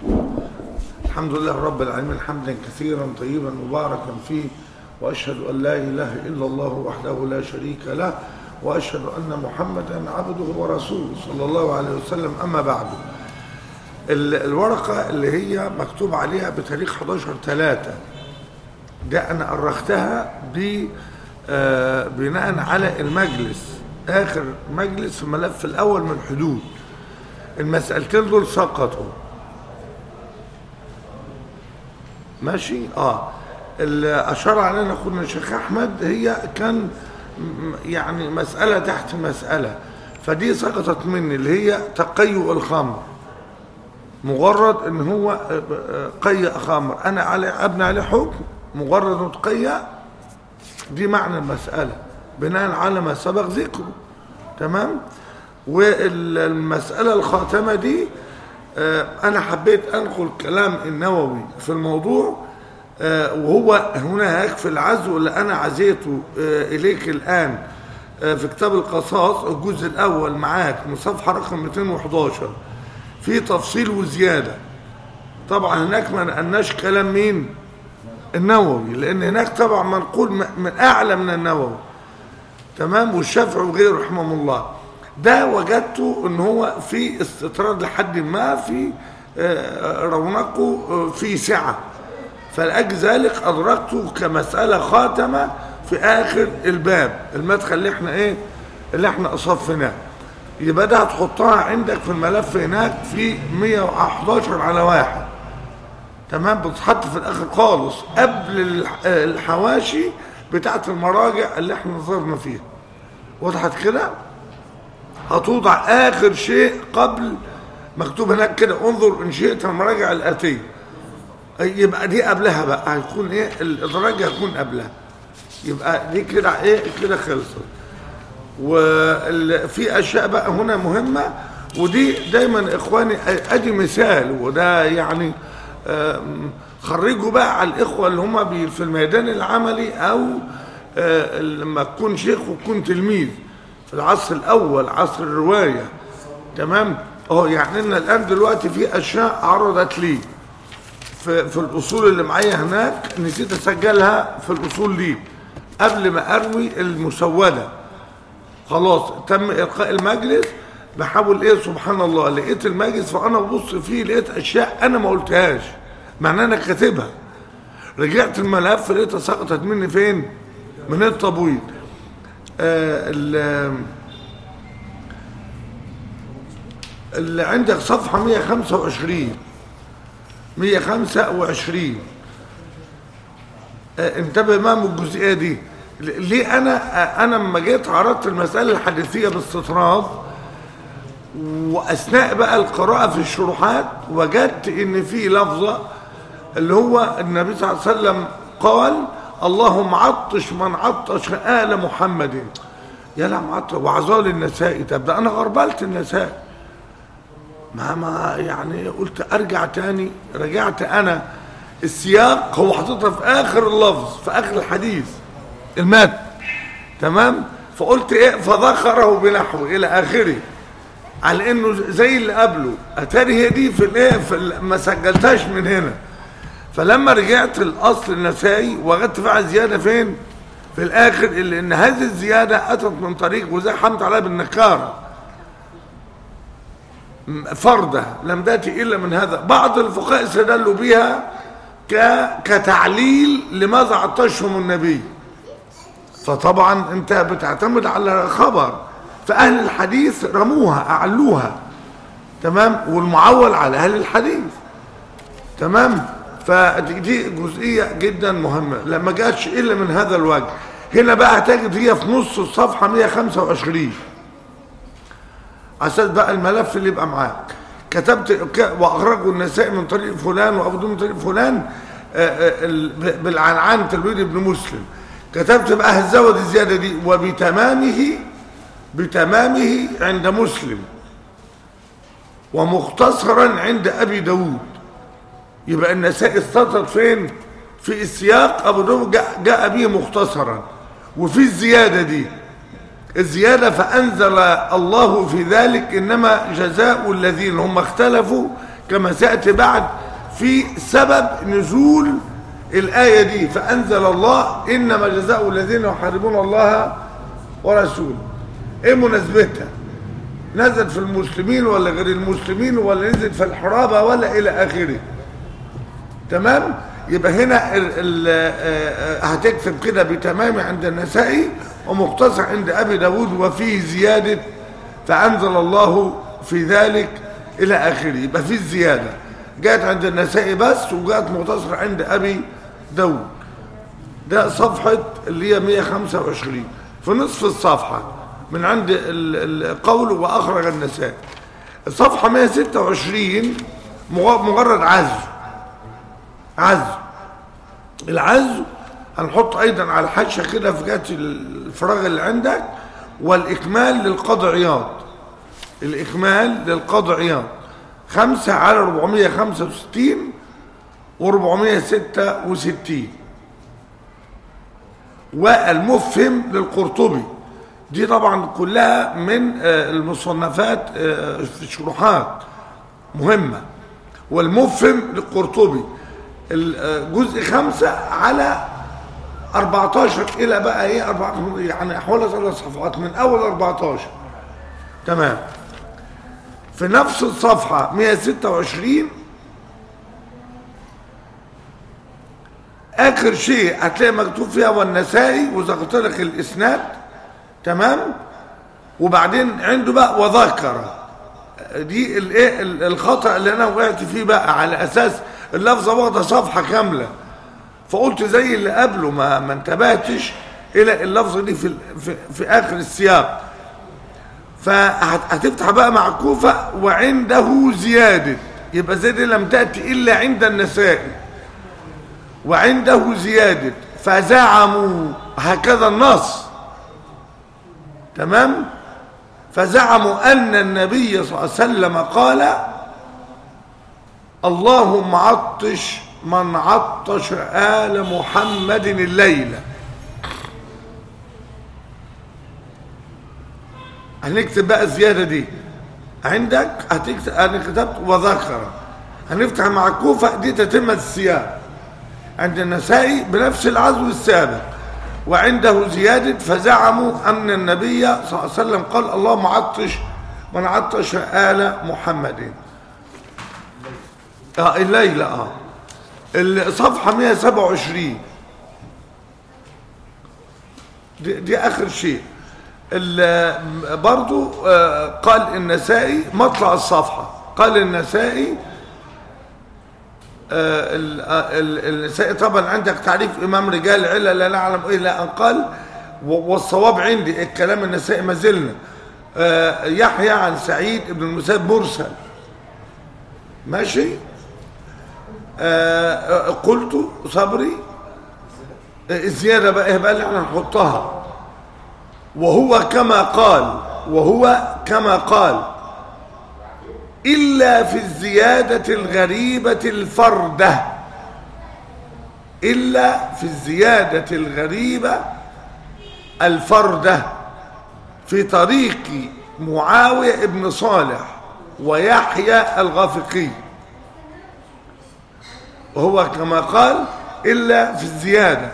الحمد لله رب العالمين حمدا كثيرا طيبا مباركا فيه وأشهد أن لا إله إلا الله وحده لا شريك له وأشهد أن محمدا عبده ورسوله صلى الله عليه وسلم أما بعد ال- الورقة اللي هي مكتوب عليها بتاريخ 11 3 ده أنا أرختها ب آه، بناء على المجلس آخر مجلس في الملف الأول من الحدود المسألتين دول سقطوا ماشي اه اللي اشار علينا اخونا الشيخ احمد هي كان م- يعني مساله تحت مساله فدي سقطت مني اللي هي تقيؤ الخمر مجرد ان هو آه، آه، قيأ خمر انا علي ابني عليه حكم مجرد انه تقيأ دي معنى المساله بناء على ما سبق ذكره تمام والمساله الخاتمه دي آه، انا حبيت انقل كلام النووي في الموضوع آه، وهو هنا يكفي العزو اللي انا عزيته آه، اليك الان آه، في كتاب القصاص الجزء الاول معاك من صفحه رقم 211 في تفصيل وزياده طبعا هناك ما نقلناش كلام مين النووي لان هناك طبعا منقول م- من اعلى من النووي تمام والشافعي وغيره رحمه الله ده وجدته ان هو في استطراد لحد ما في آه، رونقه آه، في سعه فلأجل ذلك أدركته كمسألة خاتمة في آخر الباب المدخل اللي احنا ايه اللي احنا أصفناه يبقى ده هتحطها عندك في الملف هناك في 111 على واحد تمام بتتحط في الآخر خالص قبل الح- الحواشي بتاعت المراجع اللي احنا نظرنا فيها وضحت كده هتوضع آخر شيء قبل مكتوب هناك كده انظر إن شئت المراجع الآتية يبقى دي قبلها بقى هيكون ايه الادراج هيكون قبلها يبقى دي كده ايه كده خلصت وفي اشياء بقى هنا مهمه ودي دايما اخواني ادي مثال وده يعني آم، خرجوا بقى على الاخوه اللي هم بي- في الميدان العملي او آه، لما تكون شيخ وتكون تلميذ في العصر الاول عصر الروايه تمام اه يعني ان الان دلوقتي في اشياء عرضت لي في, في الأصول اللي معايا هناك نسيت أسجلها في الأصول دي قبل ما أروي المسودة خلاص تم إلقاء المجلس بحاول إيه سبحان الله لقيت المجلس فأنا ببص فيه لقيت أشياء أنا ما قلتهاش مع إن أنا كاتبها رجعت الملف لقيتها سقطت مني فين؟ من التبويض آه ال- اللي عندك صفحة 125 125 آه، انتبه بقى من الجزئيه دي ل- ليه انا آه، انا لما جيت عرضت المساله الحديثيه باستطراد واثناء بقى القراءه في الشروحات وجدت ان في لفظه اللي هو النبي صلى الله عليه وسلم قال اللهم عطش من عطش ال محمد يا لا معطش وعزال النسائي طب ده انا غربلت النسائي ما ما يعني قلت ارجع تاني رجعت انا السياق هو حاططها في اخر اللفظ في اخر الحديث المات تمام فقلت ايه فذكره بنحو الى اخره على انه زي اللي قبله اتاري هي دي في الايه في ال- ما سجلتهاش من هنا فلما رجعت الاصل النسائي وجدت فيها زياده فين في الاخر اللي ان هذه الزياده اتت من طريق وزي حمد عليها بالنكاره فردة لم تأتي إلا من هذا بعض الفقهاء استدلوا بها ك... كتعليل لماذا عطشهم النبي فطبعا انت بتعتمد على خبر فأهل الحديث رموها أعلوها تمام والمعول على أهل الحديث تمام فدي جزئية جدا مهمة لما جاتش إلا من هذا الوجه هنا بقى هتجد هي في نص الصفحة 125 على اساس بقى الملف اللي يبقى معاك كتبت ك- واخرجوا النسائي من طريق فلان وابو داود من طريق فلان آه، آه، ال- ب- بالعنعان تلويد ابن مسلم كتبت بقى هزود الزياده دي وبتمامه بتمامه عند مسلم ومختصرا عند ابي داود يبقى النسائي استطرد فين في السياق ابو داود جاء, جاء به مختصرا وفي الزياده دي الزيادة فأنزل الله في ذلك إنما جزاء الذين هم اختلفوا كما سيأتي بعد في سبب نزول الآية دي فأنزل الله إنما جزاء الذين يحاربون الله ورسوله إيه مناسبتها نزل في المسلمين ولا غير المسلمين ولا نزل في الحرابة ولا إلى آخره تمام يبقى هنا ال ال آه، هتكتب كده بتمام عند النسائي ومختصر عند أبي داود وفيه زيادة فأنزل الله في ذلك إلى آخره يبقى فيه زيادة جاءت عند النسائي بس وجاءت مختصر عند أبي داود ده صفحة اللي هي 125 في نصف الصفحة من عند ال- القول وأخرج النسائي الصفحة 126 مغ- مجرد عزو عزو العزو هنحط أيضا على الحاشية كده في جهة الفراغ اللي عندك والإكمال للقاضي عياض الإكمال للقاضي عياض خمسة على 465 و466 والمفهم للقرطبي دي طبعا كلها من آه، المصنفات آه، في الشروحات مهمة والمفهم للقرطبي الجزء خمسة على 14 إلى بقى إيه 14 يعني حوالي ثلاث صفحات من أول 14 تمام في نفس الصفحة 126 آخر شيء هتلاقي مكتوب فيها والنسائي وذكرت لك الإسناد تمام وبعدين عنده بقى وذكر دي الايه ال- الخطأ اللي أنا وقعت فيه بقى على أساس اللفظة واخدة صفحة كاملة فقلت زي اللي قبله ما ما انتبهتش إلى اللفظة دي في, ال- في, في آخر السياق فهتفتح بقى مع كوفة وعنده زيادة يبقى زيادة لم تأتي إلا عند النسائي وعنده زيادة فزعموا هكذا النص تمام فزعموا أن النبي صلى الله عليه وسلم قال اللهم عطش من عطش آل محمد الليلة هنكتب بقى الزيادة دي عندك هتكتب أنا كتبت وذكر هنفتح مع الكوفة دي تتمة السياق عند النسائي بنفس العزو السابق وعنده زيادة فزعموا أن النبي صلى الله عليه وسلم قال اللهم عطش من عطش آل محمد آه الليلة آه الصفحة 127 دي, دي آخر شيء ال- برضو آه، قال النسائي مطلع الصفحة قال النسائي آه، ال- آه، ال- النسائي طبعا عندك تعريف إمام رجال علة لا نعلم إلا أن قال و- والصواب عندي الكلام النسائي ما زلنا آه، يحيى عن سعيد بن المسيب مرسل ماشي آه، آه، قلت صبري آه، الزيادة بقى إيه بقى اللي احنا نحطها وهو كما قال وهو كما قال إلا في الزيادة الغريبة الفردة إلا في الزيادة الغريبة الفردة في طريق معاوية بن صالح ويحيى الغافقي وهو كما قال إلا في الزيادة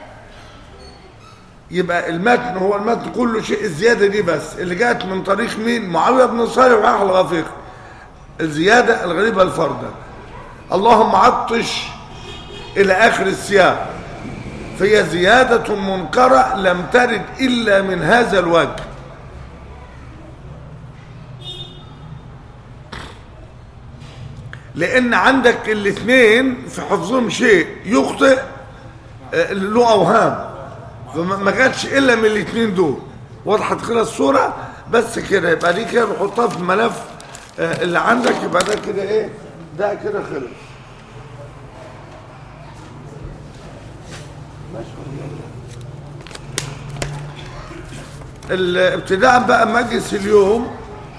يبقى المتن هو المتن كله شيء الزيادة دي بس اللي جاءت من طريق مين معاوية بن صالح ويحيى الغافقي الزيادة الغريبة الفردة اللهم عطش إلى آخر السياق فهي زيادة منكرة لم ترد إلا من هذا الوجه لأن عندك الاثنين في حفظهم شيء يخطئ آه، له أوهام فما ما جاتش إلا من الاثنين دول وضحت كده الصورة بس كده يبقى دي كده نحطها في الملف آه، اللي عندك يبقى ده كده إيه ده كده خلص ال- ابتداء بقى مجلس اليوم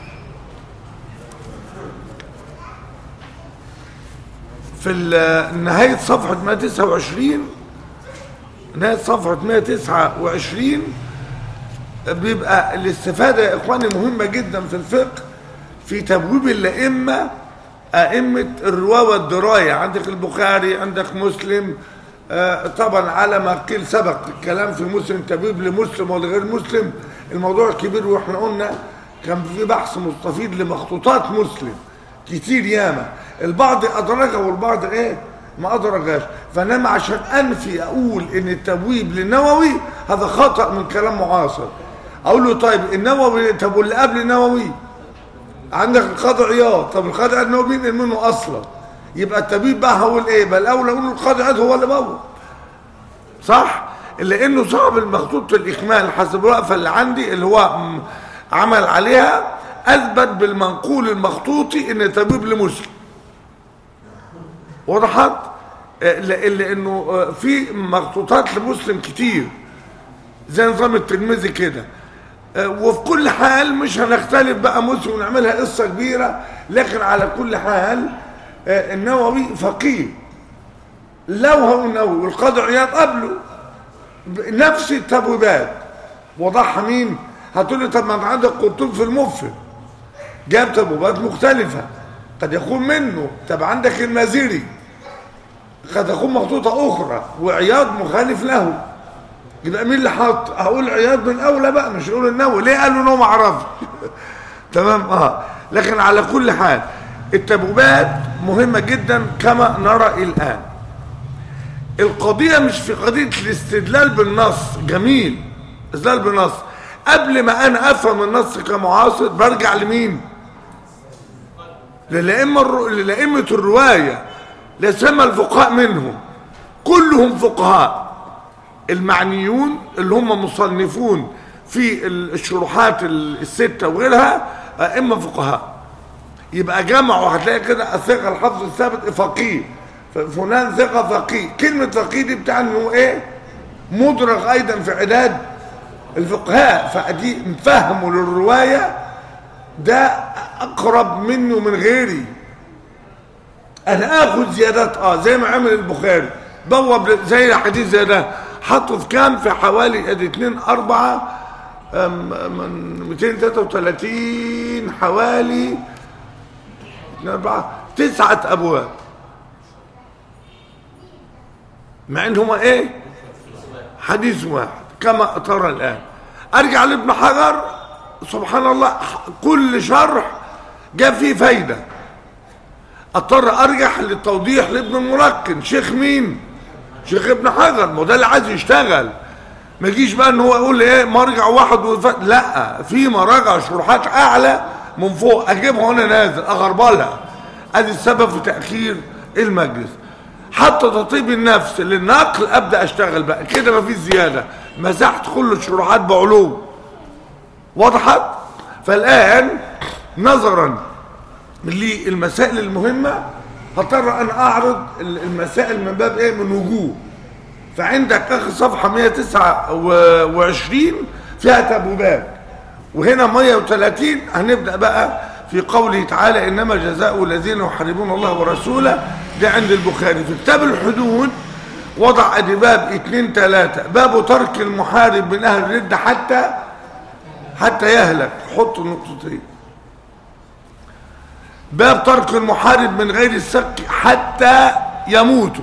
في ال- نهاية صفحة 129 نهاية صفحة 129 بيبقى الاستفادة يا إخواني مهمة جدا في الفقه في تبويب الأئمة أئمة الرواة والدراية عندك البخاري عندك مسلم آه، طبعا على ما قيل سبق الكلام في مسلم تبيب لمسلم ولغير مسلم الموضوع كبير واحنا قلنا كان في بحث مستفيض لمخطوطات مسلم كتير ياما البعض أدرجها والبعض ايه ما أدرجهاش فانما عشان أنفي أقول إن التبويب للنووي هذا خطأ من كلام معاصر أقول له طيب النووي طب واللي قبل النووي عندك القاضي عياض طب القاضي عياض نووي بينقل منه أصلا يبقى التبيب بقى هقول ايه بل الاولى اقول القاضي عياض هو اللي بوب صح لانه صعب المخطوط في الاكمال حسب الوقفه اللي عندي اللي هو م- عمل عليها اثبت بالمنقول المخطوطي ان تبيب لمسلم وضحت آه، ل- لانه آه، في مخطوطات لمسلم كتير زي نظام الترمذي كده آه، وفي كل حال مش هنختلف بقى مسلم ونعملها قصه كبيره لكن على كل حال آه، النووي فقيه لو هو النووي والقاضي عياض قبله ب- نفس التبويبات وضعها مين هتقول لي طب ما انت عندك قرطب في المفهم جاب تبويبات مختلفه قد يكون منه طب عندك المازيري قد تكون مخطوطه اخرى وعياض مخالف له يبقى مين اللي حط هقول عياض من اولى بقى مش هقول النووي ليه قالوا ان هو ما عرفش تمام اه لكن على كل حال التبويبات مهمه جدا كما نرى الان القضيه مش في قضيه الاستدلال بالنص جميل استدلال بالنص قبل ما انا افهم النص كمعاصر برجع لمين للائمه الر- للائمه الروايه لا سيما الفقهاء منهم كلهم فقهاء المعنيون اللي هم مصنفون في الشروحات الستة وغيرها أئمة فقهاء يبقى جمعوا هتلاقي كده الثقة الحفظ الثابت فقيه فلان ثقة فقيه كلمة فقيه دي بتاع انه ايه مدرج ايضا في عداد الفقهاء فدي فهمه للرواية ده اقرب منه من غيري انا اخذ زيادات اه زي ما عمل البخاري بوب ل- زي حديث زي ده حطه في كام في حوالي ادي 2 4 من 233 حوالي 2 4 تسعة ابواب مع ان هما ايه حديث واحد كما ترى الان ارجع لابن حجر سبحان الله كل شرح جاب فيه فايده اضطر ارجع للتوضيح لابن الملقن شيخ مين شيخ ابن حجر ما هو ده اللي عايز يشتغل ما يجيش بقى ان هو يقول لي ايه مرجع واحد وف... لا في مراجع شروحات اعلى من فوق اجيبها وانا نازل اغربلها ادي السبب في تاخير المجلس حتى تطيب النفس للنقل ابدا اشتغل بقى كده ما فيش زياده مسحت كل الشروحات بعلو وضحت فالان نظرا للمسائل المهمة هضطر أن أعرض المسائل من باب إيه من وجوه فعندك آخر صفحة 129 فيها تبويبات وهنا 130 هنبدأ بقى في قوله تعالى إنما جزاء الذين يحاربون الله ورسوله ده عند البخاري في كتاب الحدود وضع ادي باب اتنين تلاتة باب ترك المحارب من أهل الردة حتى حتى يهلك حط نقطتين باب ترك المحارب من غير السك حتى يموت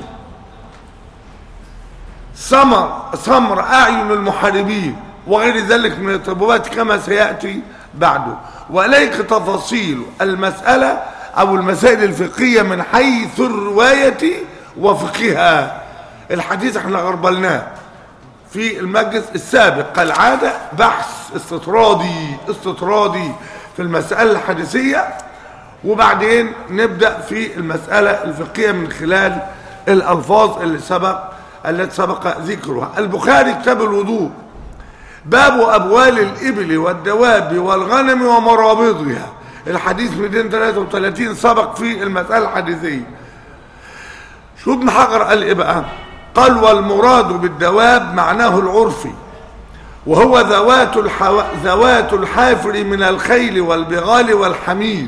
سمر سمر أعين المحاربين وغير ذلك من التبوات كما سيأتي بعده وإليك تفاصيل المسألة أو المسائل الفقهية من حيث الرواية وفقهها الحديث احنا غربلناه في المجلس السابق كالعادة بحث استطرادي استطرادي في المسألة الحديثية وبعدين نبدأ في المسألة الفقهية من خلال الألفاظ اللي سبق التي سبق ذكرها البخاري كتاب الوضوء باب أبوال الإبل والدواب والغنم ومرابضها الحديث 233 سبق في المسألة الحديثية شو ابن حجر قال إيه بقى قال والمراد بالدواب معناه العرفي وهو ذوات, الحو... ذوات الحافر من الخيل والبغال والحمير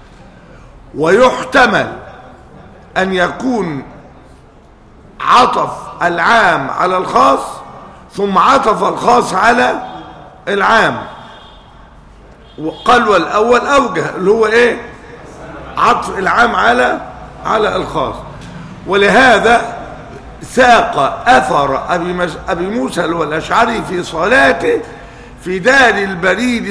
ويحتمل أن يكون عطف العام على الخاص ثم عطف الخاص على العام وقال والأول أوجه اللي هو إيه عطف العام على على الخاص ولهذا ساق أثر أبي, مس... أبي موسى الأشعري في صلاته في دار البريد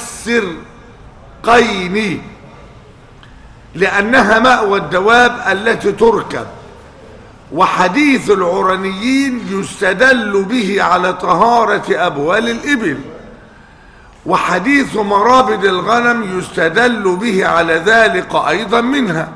والسرقين لأنها مأوى الدواب التي تركب وحديث العرنيين يستدل به على طهارة أبوال الإبل وحديث مرابد الغنم يستدل به على ذلك أيضا منها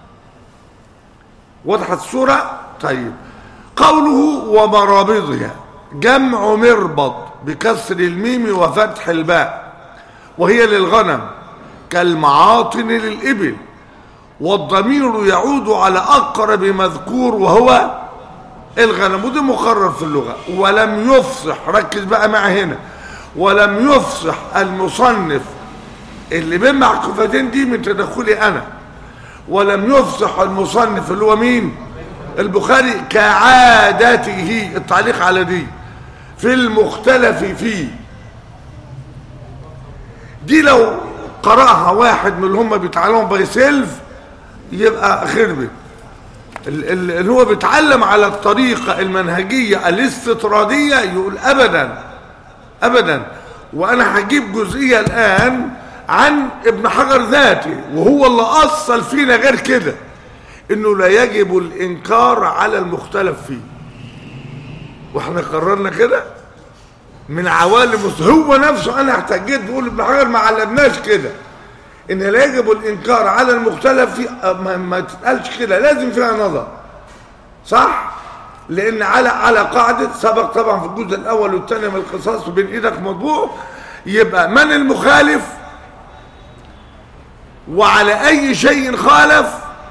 وضحت الصورة طيب قوله ومرابضها جمع مربط بكسر الميم وفتح الباء وهي للغنم كالمعاطن للإبل والضمير يعود على أقرب مذكور وهو الغنم وده مقرر في اللغة ولم يفصح ركز بقى مع هنا ولم يفصح المصنف اللي بين معقفتين دي من تدخلي أنا ولم يفصح المصنف اللي هو مين البخاري كعادته التعليق على دي في المختلف فيه دي لو قرأها واحد من اللي هم بيتعلموا باي سيلف يبقى خربت اللي هو بيتعلم على الطريقة المنهجية الاستطرادية يقول أبدا أبدا وأنا هجيب جزئية الآن عن ابن حجر ذاتي وهو اللي أصل فينا غير كده إنه لا يجب الإنكار على المختلف فيه واحنا قررنا كده من عوالم هو نفسه انا احتجيت بقول ابن حجر ما علمناش كده ان لا يجب الانكار على المختلف في ما, ما تتقالش كده لازم فيها نظر صح لان على على قاعده سبق طبعا في الجزء الاول والثاني من القصاص وبين ايدك مطبوع يبقى من المخالف وعلى اي شيء خالف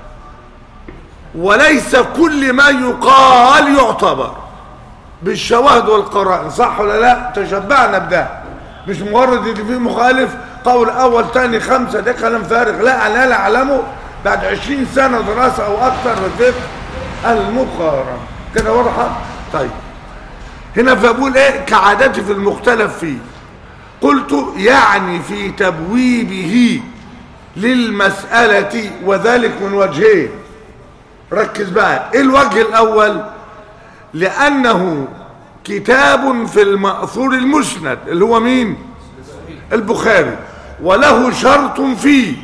وليس كل ما يقال يعتبر بالشواهد والقرائن صح ولا لا تشبعنا بده مش مجرد ان في مخالف قول اول تاني خمسة ده كلام فارغ لا انا لا اعلمه بعد عشرين سنة دراسة او اكتر من الفقه المقارنة كده واضحة طيب هنا فبقول ايه كعادتي في المختلف فيه قلت يعني في تبويبه للمسألة وذلك من وجهين ركز بقى ايه الوجه الاول لأنه كتاب في المأثور المسند اللي هو مين البخاري وله شرط فيه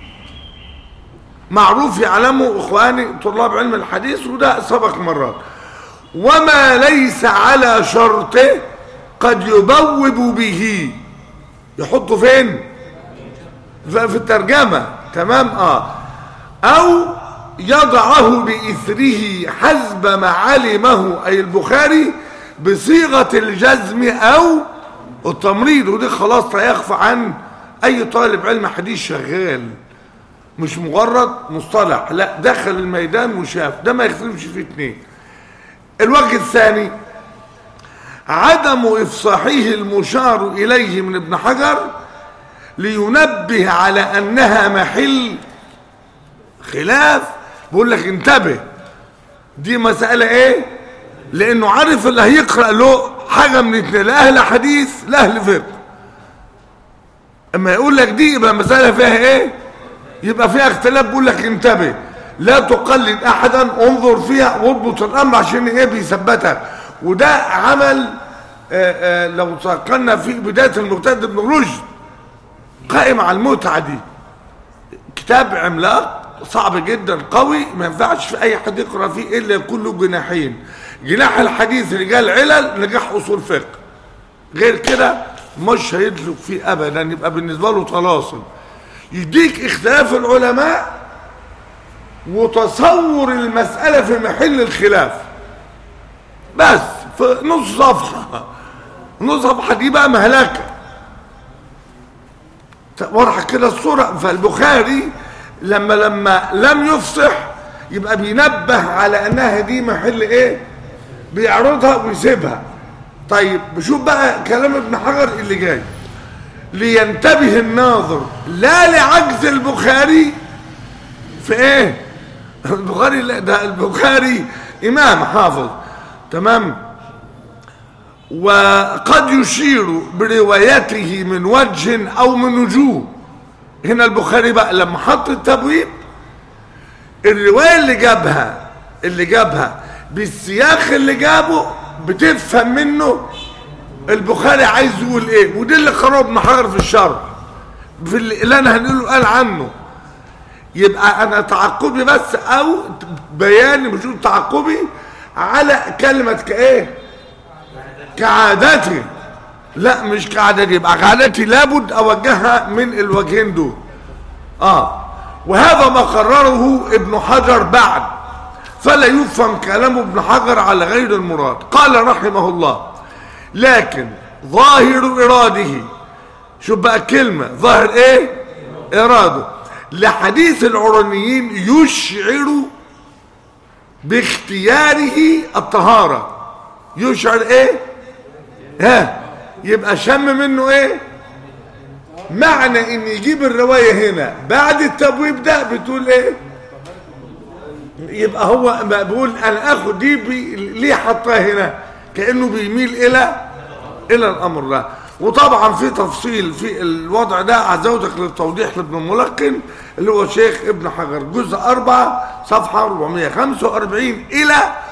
معروف يعلمه إخواني طلاب علم الحديث وده سبق مرات وما ليس على شرطه قد يبوب به يحطه فين في الترجمة تمام اه او يضعه بإثره حسب ما علمه أي البخاري بصيغة الجزم أو التمريض ودي خلاص لا يخفى عن أي طالب علم حديث شغال مش مجرد مصطلح لا دخل الميدان وشاف ده ما يختلفش فيه اتنين الوجه الثاني عدم إفصاحه المشار إليه من ابن حجر لينبه على أنها محل خلاف بقول لك انتبه دي مسألة ايه لانه عارف اللي هيقرأ له حاجة من اتنين لا اهل حديث لا اهل فقه اما يقول لك دي يبقى مسألة فيها ايه يبقى فيها اختلاف بقول لك انتبه لا تقلد احدا انظر فيها واضبط الامر عشان ايه بيثبتك وده عمل آآ آآ لو تقلنا في بداية المجتهد ابن رشد قائم على المتعة دي كتاب عملاق صعب جدا قوي ما ينفعش في اي حد يقرا فيه الا يكون له جناحين جناح الحديث رجال علل نجاح اصول فقه غير كده مش هيدلك فيه ابدا يبقى بالنسبه له طلاسم يديك اختلاف العلماء وتصور المساله في محل الخلاف بس في نص صفحه نص صفحه دي بقى مهلكه واضحه كده الصوره فالبخاري لما لما لم يفصح يبقى بينبه على انها دي محل ايه بيعرضها ويسيبها طيب بشوف بقى كلام ابن حجر اللي جاي لينتبه الناظر لا لعجز البخاري في ايه البخاري لا ده البخاري امام حافظ تمام وقد يشير بروايته من وجه او من وجوه هنا البخاري بقى لما حط التبويب الرواية اللي جابها اللي جابها بالسياق اللي جابه بتفهم منه البخاري عايز يقول ايه ودي اللي قرأه ابن حجر في الشرح في اللي اللي انا هنقوله قال عنه يبقى انا تعقبي بس او بياني مش تعقبي على كلمة كايه كعادتي لا مش كعادتي يبقى كعادتي لابد اوجهها من الوجهين دول اه وهذا ما قرره ابن حجر بعد فلا يفهم كلام ابن حجر على غير المراد قال رحمه الله لكن ظاهر اراده شوف بقى كلمة ظاهر ايه اراده لحديث العرانيين يشعر باختياره الطهارة يشعر ايه ها يبقى شم منه ايه معنى ان يجيب الرواية هنا بعد التبويب ده بتقول ايه يبقى هو ما بيقول انا اخد دي بي ليه حطها هنا كانه بيميل الى الى الامر ده وطبعا في تفصيل في الوضع ده عزوتك للتوضيح لابن الملقن اللي هو شيخ ابن حجر جزء 4 صفحة 445 إلى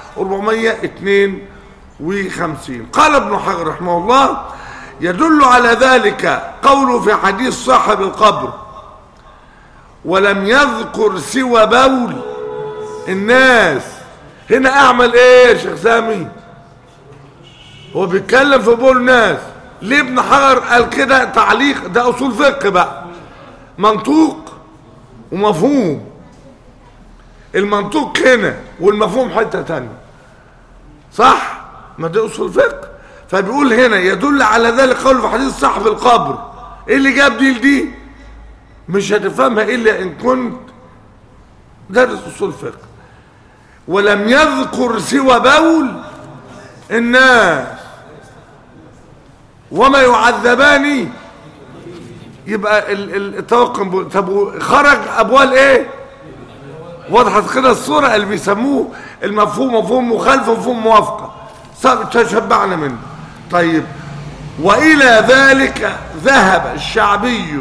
452 قال ابن حجر رحمه الله يدل على ذلك قوله في حديث صاحب القبر ولم يذكر سوى بول الناس هنا اعمل ايه يا شيخ سامي هو بيتكلم في بول ناس ليه ابن حجر قال كده تعليق ده اصول فقه بقى منطوق ومفهوم المنطوق هنا والمفهوم حته تانية صح ما ده اصول فقه فبيقول هنا يدل على ذلك قول في حديث صاحب القبر ايه اللي جاب دي لدي مش هتفهمها الا ان كنت دارس اصول فقه ولم يذكر سوى بول الناس وما يعذبان يبقى التوقم طب خرج ابوال ايه وضحت كده الصوره اللي بيسموه المفهوم مفهوم مخالفه ومفهوم موافقه تشبعنا منه طيب والى ذلك ذهب الشعبي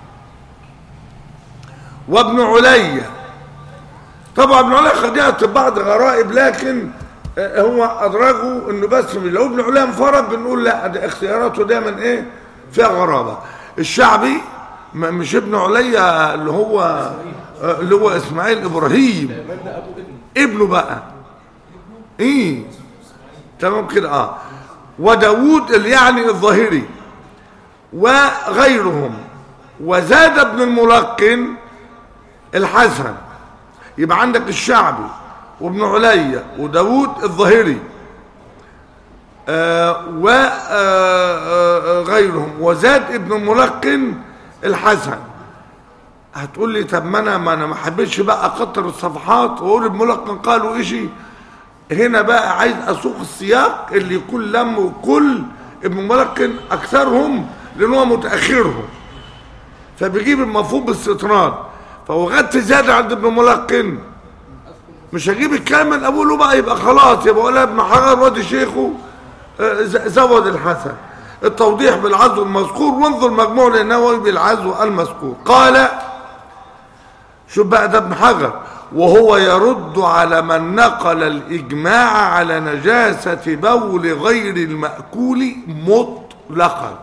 وابن عليا طبعا ابن عليا قد ياتي بعض غرائب لكن هو ادرجه انه بس لو ابن عليا انفرد بنقول لا ده اختياراته دايما ايه فيها غرابه الشعبي مش ابن عليا اللي هو اللي هو اسماعيل ابراهيم ابنه بقى ايه تمام كده اه وداود اللي يعني الظاهري وغيرهم وزاد ابن الملقن الحسن يبقى عندك الشعبي وابن عليا وداود الظاهري آه وغيرهم وزاد ابن الملقن الحسن هتقول لي طب ما انا ما انا ما حبيتش بقى اكتر الصفحات واقول الملقن قالوا ايشي هنا بقى عايز اسوق السياق اللي يكون لم كل ابن ملقن اكثرهم لان هو متاخرهم فبيجيب المفهوم باستطراد فهو غد زياده عند ابن ملقن مش هجيب الكلام من ابوه بقى يبقى خلاص يبقى ولا ابن حجر وادي شيخه زود الحسن التوضيح بالعزو المذكور وانظر مجموع للنووي بالعزو المذكور قال شوف بقى ده ابن حجر وهو يرد على من نقل الإجماع على نجاسة بول غير المأكول مطلقا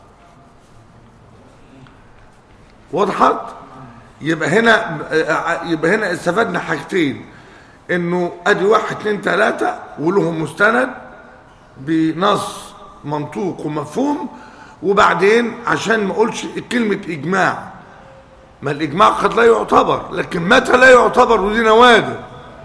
وضحت يبقى هنا يبقى هنا استفدنا حاجتين انه ادي واحد اتنين تلاتة ولهم مستند بنص منطوق ومفهوم وبعدين عشان ما اقولش كلمة اجماع ما الاجماع قد لا يعتبر لكن متى لا يعتبر ودي نوادر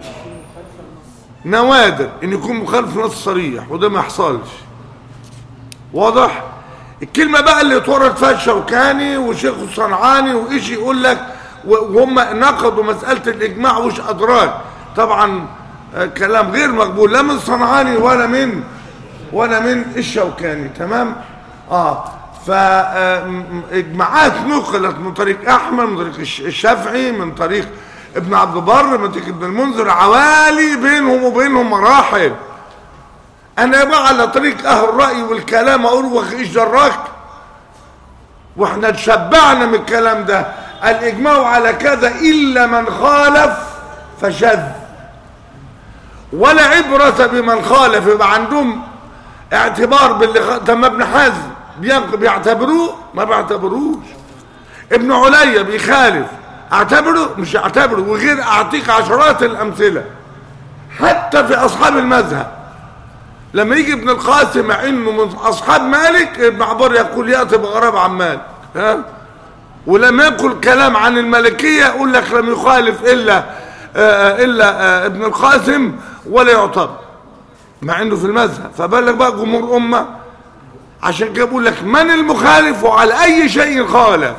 نوادر ان يكون مخالف نص صريح وده ما يحصلش واضح الكلمة بقى اللي اتورد فيها الشوكاني وشيخ الصنعاني وايش يقول لك وهم نقضوا مسألة الاجماع وش ادراك طبعا كلام غير مقبول لا من صنعاني ولا من ولا من الشوكاني تمام اه فاجماعات نقلت من طريق احمد من طريق الشافعي من طريق ابن عبد البر من طريق ابن المنذر عوالي بينهم وبينهم مراحل انا بقى على طريق اهل الراي والكلام اقول ايش جراك واحنا تشبعنا من الكلام ده الاجماع على كذا الا من خالف فشذ ولا عبرة بمن خالف يبقى عندهم اعتبار باللي خ... طب ما ابن حزم بينق- بيعتبروه ما بيعتبروش ابن عليا بيخالف اعتبره مش اعتبره وغير اعطيك عشرات الامثله حتى في اصحاب المذهب لما يجي ابن القاسم مع انه من اصحاب مالك ابن عبار يقول ياتي بغراب عن مالك ها ولما يقول كلام عن الملكيه يقول لك لم يخالف الا آه الا آه ابن القاسم ولا يعتبر مع انه في المذهب فبلغ بقى جمهور امه عشان كده بقول لك من المخالف وعلى اي شيء خالف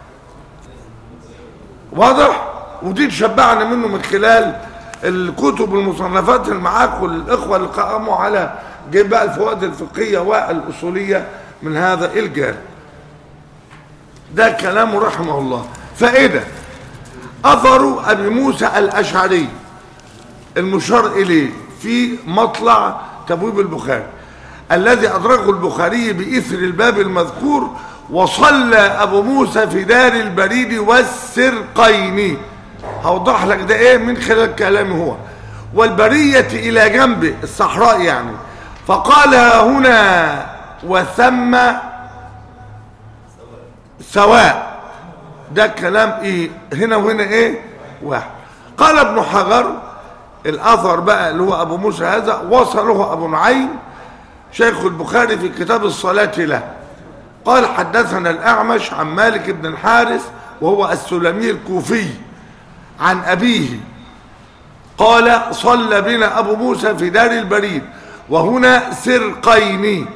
واضح ودي تشبعنا منه من خلال الكتب والمصنفات اللي معاكم الاخوه اللي قاموا على جيب بقى الفوائد الفقهيه والاصوليه من هذا الجانب ده كلامه رحمه الله فائده اثر ابي موسى الاشعري المشار اليه في مطلع تبويب البخاري الذي ادركه البخاري باثر الباب المذكور وصلى ابو موسى في دار البريد والسرقين هوضح لك ده ايه من خلال كلامه هو والبرية الى جنب الصحراء يعني فقال ها هنا وثم سواء ده كلام ايه هنا وهنا ايه واحد قال ابن حجر الاثر بقى اللي هو ابو موسى هذا وصله ابو نعيم شيخ البخاري في كتاب الصلاة له قال حدثنا الأعمش عن مالك بن الحارث وهو السلمي الكوفي عن أبيه قال صلى بنا أبو موسى في دار البريد وهنا سرقين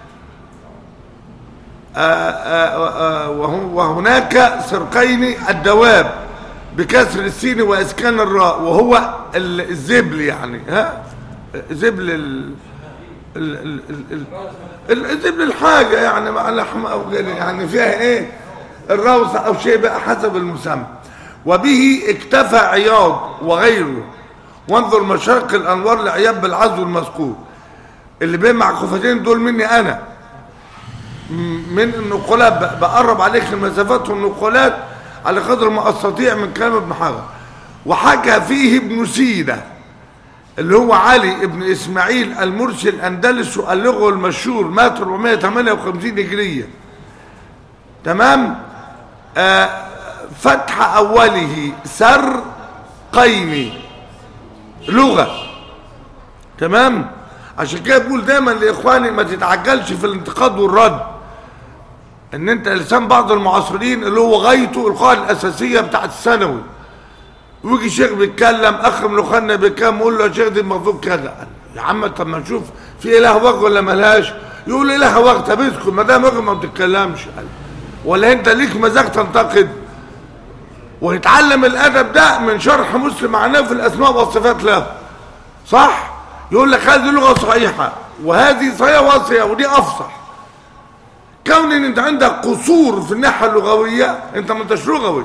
آآ آآ وهو- وهناك سرقين الدواب بكسر السين واسكان الراء وهو ال- الزبل يعني ها زبل ال ال ال ال ال الزبل الحاجة يعني مع لحم أو غيره يعني فيها إيه الروثة أو شيء بقى حسب المسمى وبه اكتفى عياض وغيره وانظر مشارق الأنوار لعياض بالعزو المذكور اللي بين معكوفتين دول مني أنا من النقولات ب- بقرب عليك المسافات والنقولات على قدر ما استطيع من كلام ابن حجر وحكى فيه ابن سيده اللي هو علي ابن اسماعيل المرسي الاندلسي اللغه المشهور مات 458 هجريه تمام آه فتح اوله سر قيني لغه تمام عشان كده بقول دايما لاخواني ما تتعجلش في الانتقاد والرد ان انت لسان بعض المعاصرين اللي هو غايته القاعده الاساسيه بتاعت الثانوي ويجي شيخ بيتكلم اخ من اخواننا بيتكلم يقول له يا شيخ دي المفروض كذا يا عم طب ما نشوف في اله وجه ولا ملهاش يقول اله وجه طب اسكت ما دام وجه ما بتتكلمش قال. ولا انت ليك مزاج تنتقد ويتعلم الادب ده من شرح مسلم معناه في الاسماء والصفات له صح يقول لك هذه لغه صحيحه وهذه صحيحه واصيه ودي افصح كون ان انت عندك قصور في الناحيه اللغويه انت ما انتش لغوي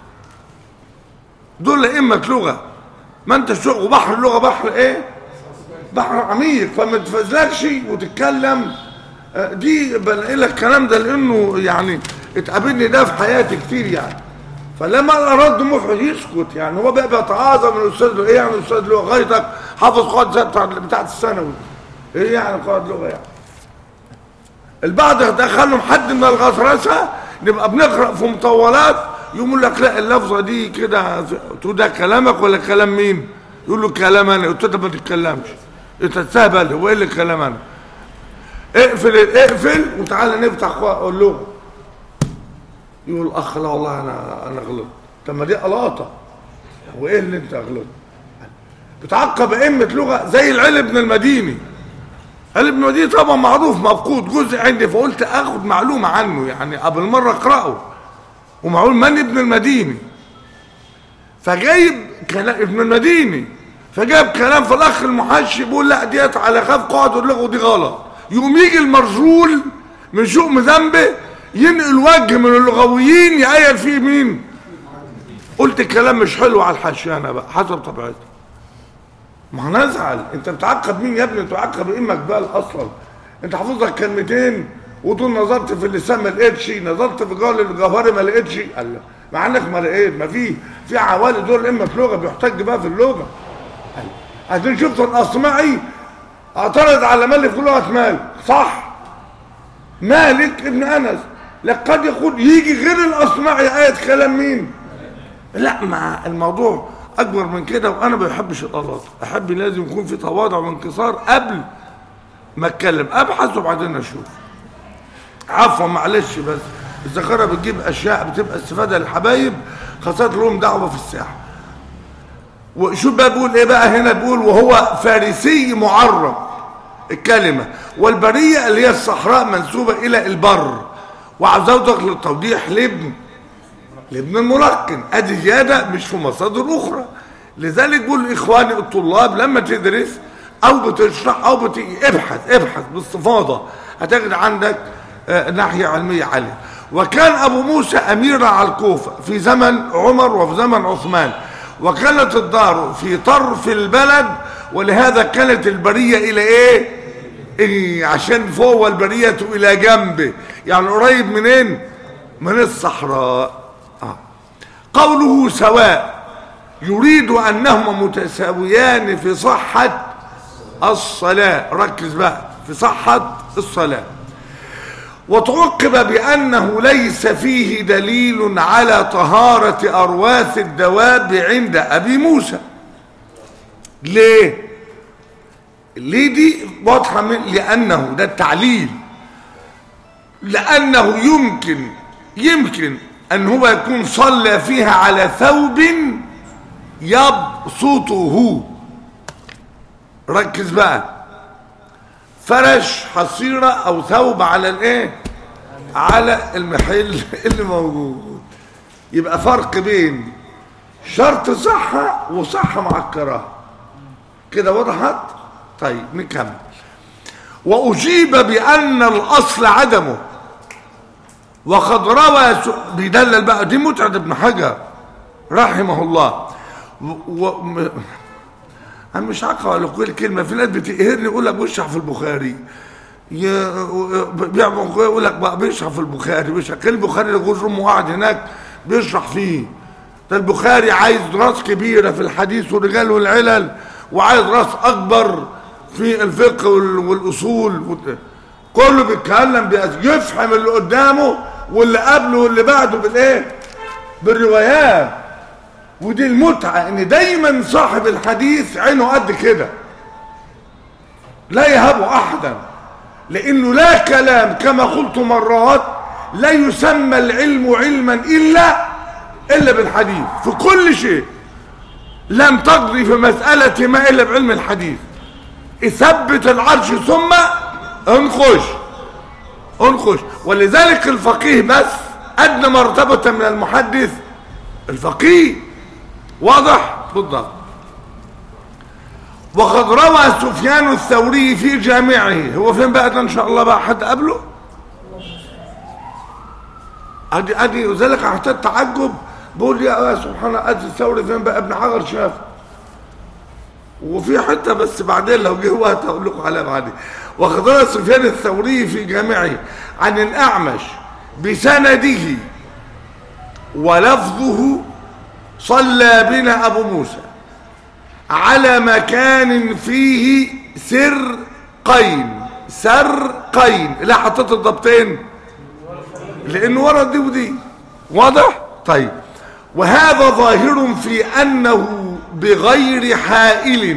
دول ائمه لغه ما انتش لغه وبحر اللغه بحر ايه بحر عميق فما تفزلكش وتتكلم آه، دي بلاقي لك الكلام ده لانه يعني اتقابلني ده في حياتي كتير يعني فلما اراد محرج يسكت يعني هو بقى بيتعاظم من الاستاذ له ايه يعني الاستاذ له غايتك حافظ قواعد بتاعت بتاعت الثانوي ايه يعني قواعد لغه يعني البعض دخلهم حد من الغطرسه نبقى بنقرا في مطولات يقول لك لا اللفظه دي كده تقول ده كلامك ولا كلام مين؟ يقول له كلام انا قلت له ما تتكلمش انت تستهبل هو ايه اللي كلام انا؟ اقفل اقفل وتعالى نفتح اللغه يقول اخ لا والله انا انا غلطت طب ما دي قلاطه هو ايه اللي انت غلطت؟ بتعقب ائمه لغه زي العلي بن المديني علي بن المديني طبعا معروف مفقود جزء عندي فقلت اخد معلومه عنه يعني قبل مره اقراه ومعقول من ابن المديني فجايب كلام ابن المديني فجاب كلام في الاخ المحشي بيقول لا ديت على خاف قاعد اللغه دي غلط يقوم يجي المرجول من شؤم ذنبه ينقل وجه من اللغويين يعير فيه مين قلت الكلام مش حلو على الحاشيه انا بقى حسب طبيعتي ما هنزعل انت بتعقب مين يا ابني انت بتعقب ائمه جبال اصلا انت حافظ لك كلمتين وتقول نظرت في اللسان ما لقيتش نظرت في قول الجوهري ما لقيتش قال لا مع انك ما لقيت ما في في عوالي دول اما في لغه بيحتج بقى في اللغه قال عشان شفت الاصمعي اعترض على مالك في لغه مالك صح مالك ابن انس لك قد يقول يجي غير الاصمعي ايه كلام مين لا مع الموضوع اكبر من كده وانا ما بحبش القلاط احب لازم يكون في تواضع وانكسار قبل ما اتكلم ابحث وبعدين اشوف عفوا معلش بس الذاكره بتجيب اشياء بتبقى استفاده للحبايب خاصه لهم دعوه في الساحه وشوف بقى بيقول ايه بقى هنا بيقول وهو فارسي معرب الكلمه والبريه اللي هي الصحراء منسوبه الى البر وعزوتك للتوضيح لابن لابن الملقن ادي زياده مش في مصادر اخرى لذلك بقول اخواني الطلاب لما تدرس او بتشرح او بت... ابحث ابحث باستفاضه هتجد عندك آه، ناحيه علميه عاليه وكان ابو موسى اميرا على الكوفه في زمن عمر وفي زمن عثمان وكانت الدار في طرف البلد ولهذا كانت البريه الى ايه إيه عشان فوق والبريه الى جنبه يعني قريب منين من الصحراء آه. قوله سواء يريد انهما متساويان في صحه الصلاه ركز بقى في صحه الصلاه وتعقب بأنه ليس فيه دليل على طهارة أرواث الدواب عند أبي موسى ليه؟ ليه دي واضحة من لأنه ده التعليل لأنه يمكن يمكن أن هو يكون صلى فيها على ثوب يبسطه ركز بقى فرش حصيرة او ثوب على الايه على المحل اللي موجود يبقى فرق بين شرط صحة وصحة مع الكراهة كده وضحت طيب نكمل وأجيب بأن الأصل عدمه وقد روى س- بيدلل بقى دي متعة ابن حجر رحمه الله و... و... م- انا مش عارف اقول لكم الكلمه في ناس بتقهرني يقول لك بيشرح في البخاري ي- بيعمل يقول لك بقى بيشرح في البخاري بيشرح كل البخاري اللي جوز امه قاعد هناك بيشرح فيه ده البخاري عايز راس كبيره في الحديث والرجال والعلل وعايز راس اكبر في الفقه وال- والاصول وت- كله بيتكلم بيأس- يفهم اللي قدامه واللي قبله واللي بعده بالايه بالروايات ودي المتعة ان دايما صاحب الحديث عينه قد كده لا يهب احدا لانه لا كلام كما قلت مرات لا يسمى العلم علما الا الا بالحديث في كل شيء لم تقضي في مسألة ما الا بعلم الحديث اثبت العرش ثم انخش انخش ولذلك الفقيه بس ادنى مرتبة من المحدث الفقيه واضح بالضبط وقد روى سفيان الثوري في جامعه هو فين بقى ده ان شاء الله بقى حد قبله ادي ادي وذلك احتاج تعجب بقول يا سبحان الله ادي الثوري فين بقى ابن حجر شاف وفي حته بس بعدين لو جه وقت اقول لكم عليها بعدين وقد روى سفيان الثوري في جامعه عن الاعمش بسنده ولفظه صلى بنا ابو موسى على مكان فيه سرقين سرقين لا حطيت الضبطين لانه ورد دي ودي واضح طيب وهذا ظاهر في انه بغير حائل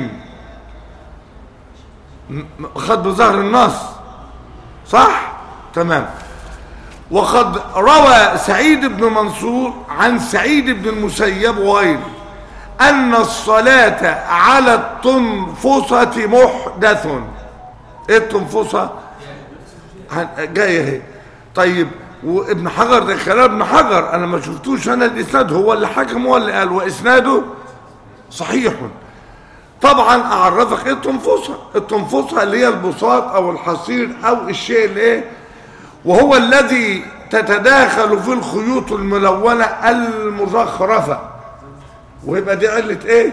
م- خد بظهر النص صح تمام وقد روى سعيد بن منصور عن سعيد بن المسيب وغيره أن الصلاة على التنفصة محدث ايه التنفصة هن- جاية اهي طيب وابن حجر ده كلام ابن حجر انا ما شفتوش انا الاسناد هو اللي حكم هو اللي قال واسناده صحيح طبعا اعرفك ايه التنفصة التنفصة اللي هي البساط او الحصير او الشيء اللي ايه وهو الذي تتداخل في الخيوط الملونة المزخرفة ويبقى دي علة ايه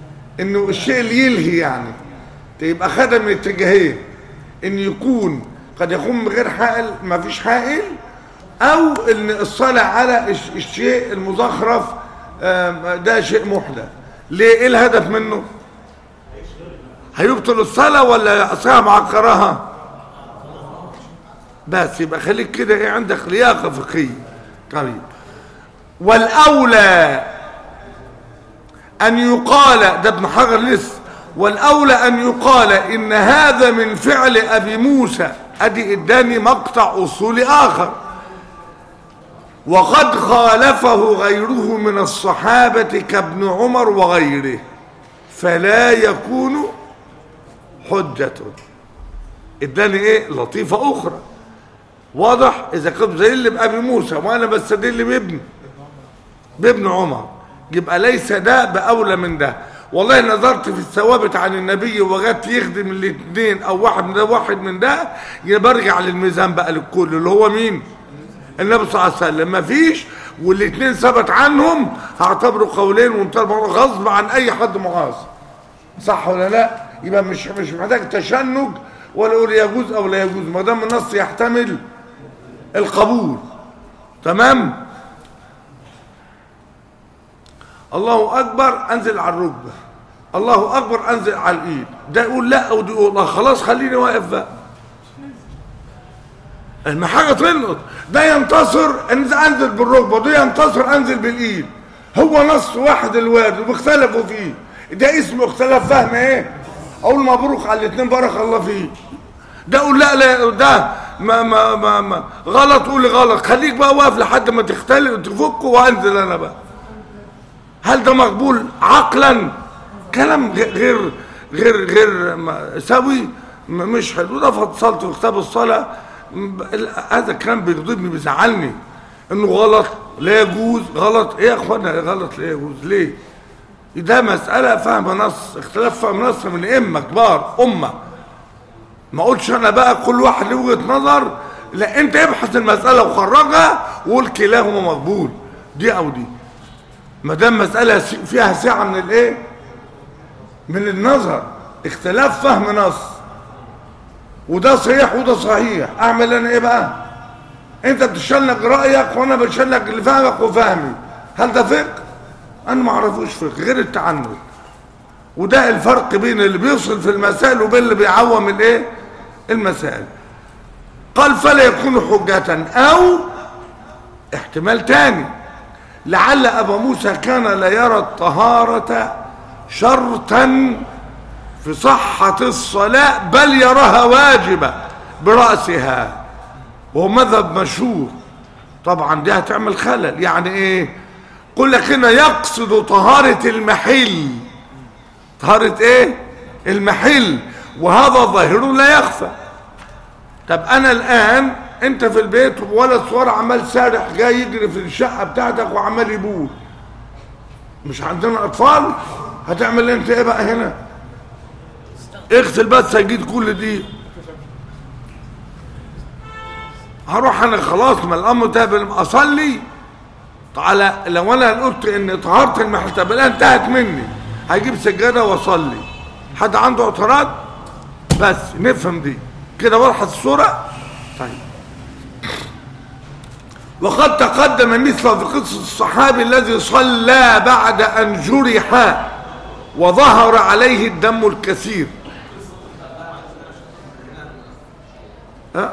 انه الشيء اللي يلهي يعني يبقى خدم من اتجاهين ان يكون قد يكون من غير حائل ما فيش حائل او ان الصلاة على الش- الشيء المزخرف آم، ده شيء محدث ليه ايه الهدف منه هيبطل الصلاة ولا صلاة مع الكراهة بس يبقى خليك كده ايه عندك لياقة فقهية طيب والأولى أن يقال ده ابن حجر لسه والأولى أن يقال إن هذا من فعل أبي موسى أدي إداني مقطع أصولي آخر وقد خالفه غيره من الصحابة كابن عمر وغيره فلا يكون حجة اداني ايه لطيفة اخرى واضح اذا كنت زي اللي بابي موسى وانا بستدل بابن بابن عمر يبقى ليس ده باولى من ده والله نظرت في الثوابت عن النبي وجدت يخدم الاثنين او واحد من ده واحد من ده يبقى برجع للميزان بقى للكل اللي هو مين النبي صلى الله عليه وسلم ما فيش والاثنين ثبت عنهم هعتبره قولين وانطلب غصب عن اي حد معاصر صح ولا لا يبقى مش مش محتاج تشنج ولا يقول يجوز او لا يجوز ما دام النص يحتمل القبول تمام الله اكبر انزل على الركبه الله اكبر انزل على الايد ده يقول لا ودي يقول لا خلاص خليني واقف بقى لما حاجه تنقط ده ينتصر انزل انزل بالركبه وده ينتصر انزل بالايد هو نص واحد الوارد وبيختلفوا فيه ده اسمه اختلاف فهم ايه اقول مبروك على الاثنين بارك الله فيه ده اقول لا لا ده ما ما ما, ما غلط قول غلط خليك بقى واقف لحد ما تختلف تفكه وانزل انا بقى هل ده مقبول عقلا كلام غ- غير غير غير ما- سوي م- مش حلو ده فصلت في كتاب الصلاه م- ال- هذا الكلام بيغضبني بيزعلني انه غلط لا يجوز غلط ايه يا اخوانا غلط لا يجوز ليه ده مسألة فهم نص اختلاف فهم نص من أئمة كبار أمة ما اقولش أنا بقى كل واحد له وجهة نظر لا أنت ابحث المسألة وخرجها وقول كلاهما مقبول دي أو دي ما دام مسألة س- فيها سعة من الإيه؟ من النظر اختلاف فهم نص وده صحيح وده صحيح أعمل أنا إيه بقى؟ أنت بتشنج رأيك وأنا بشنج اللي فهمك وفهمي هل ده فقه؟ انا ما اعرفوش فقه غير التعنت وده الفرق بين اللي بيفصل في المسائل وبين اللي بيعوم الايه المسائل قال فلا يكون حجة او احتمال تاني لعل ابا موسى كان لا يرى الطهارة شرطا في صحة الصلاة بل يراها واجبة برأسها وهو مذهب مشهور طبعا دي هتعمل خلل يعني ايه قل لك هنا يقصد طهارة المحل طهارة ايه المحل وهذا ظاهر لا يخفى طب انا الان انت في البيت ولد صغير عمال سارح جاي يجري في الشقة بتاعتك وعمال يبول مش عندنا اطفال هتعمل انت ايه بقى هنا اغسل بس سجيد كل دي هروح انا خلاص ما الامر ده اصلي على لو انا قلت ان طهاره المحل طب الآن انتهت مني هجيب سجاده واصلي حد عنده اعتراض بس نفهم دي كده وضحت الصوره طيب وقد تقدم مثل في قصه الصحابي الذي صلى بعد ان جرح وظهر عليه الدم الكثير ها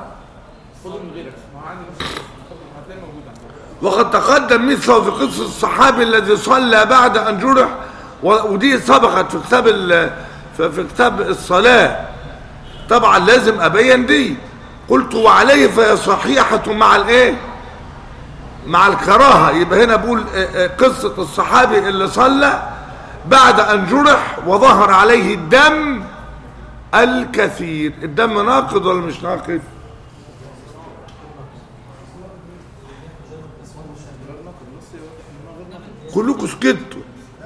وقد تقدم مثله في قصة الصحابي الذي صلى بعد أن جرح و- ودي سبقت في كتاب ال- في في كتاب الصلاة طبعا لازم أبين دي قلت وعليه فهي صحيحة مع الايه مع الكراهة يبقى هنا بقول آه، آه، قصة الصحابي اللي صلى بعد أن جرح وظهر عليه الدم الكثير الدم ناقض ولا مش ناقض كلكم سكتوا